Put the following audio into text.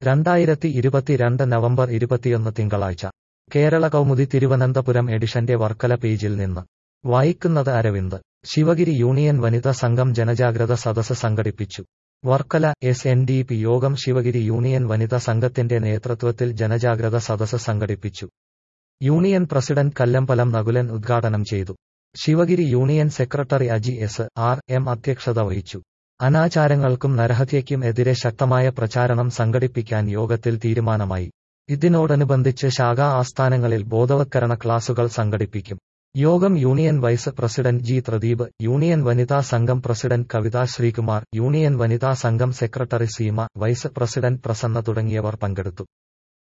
രണ്ടായിരത്തി ഇരുപത്തിരണ്ട് നവംബർ ഇരുപത്തിയൊന്ന് തിങ്കളാഴ്ച കേരള കൗമുദി തിരുവനന്തപുരം എഡിഷന്റെ വർക്കല പേജിൽ നിന്ന് വായിക്കുന്നത് അരവിന്ദ് ശിവഗിരി യൂണിയൻ വനിതാ സംഘം ജനജാഗ്രത സദസ് സംഘടിപ്പിച്ചു Varkala S N D P യോഗം ശിവഗിരി യൂണിയൻ വനിതാ സംഘത്തിന്റെ നേതൃത്വത്തിൽ ജനജാഗ്രത സദസ് സംഘടിപ്പിച്ചു യൂണിയൻ പ്രസിഡന്റ് കല്ലമ്പലം നകുലൻ ഉദ്ഘാടനം ചെയ്തു Sivagiri union secretary Aji S R M അധ്യക്ഷത വഹിച്ചു അനാചാരങ്ങൾക്കും നരഹത്യയ്ക്കും എതിരെ ശക്തമായ പ്രചാരണം സംഘടിപ്പിക്കാൻ യോഗത്തിൽ തീരുമാനമായി ഇതിനോടനുബന്ധിച്ച് ശാഖാ ആസ്ഥാനങ്ങളിൽ ബോധവത്കരണ ക്ലാസുകൾ സംഘടിപ്പിക്കും യോഗം union vice president G Pradeep union വനിതാ സംഘം പ്രസിഡന്റ് കവിത ശ്രീകുമാർ യൂണിയൻ വനിതാ സംഘം secretary Seema vice president Prasanna തുടങ്ങിയവർ പങ്കെടുത്തു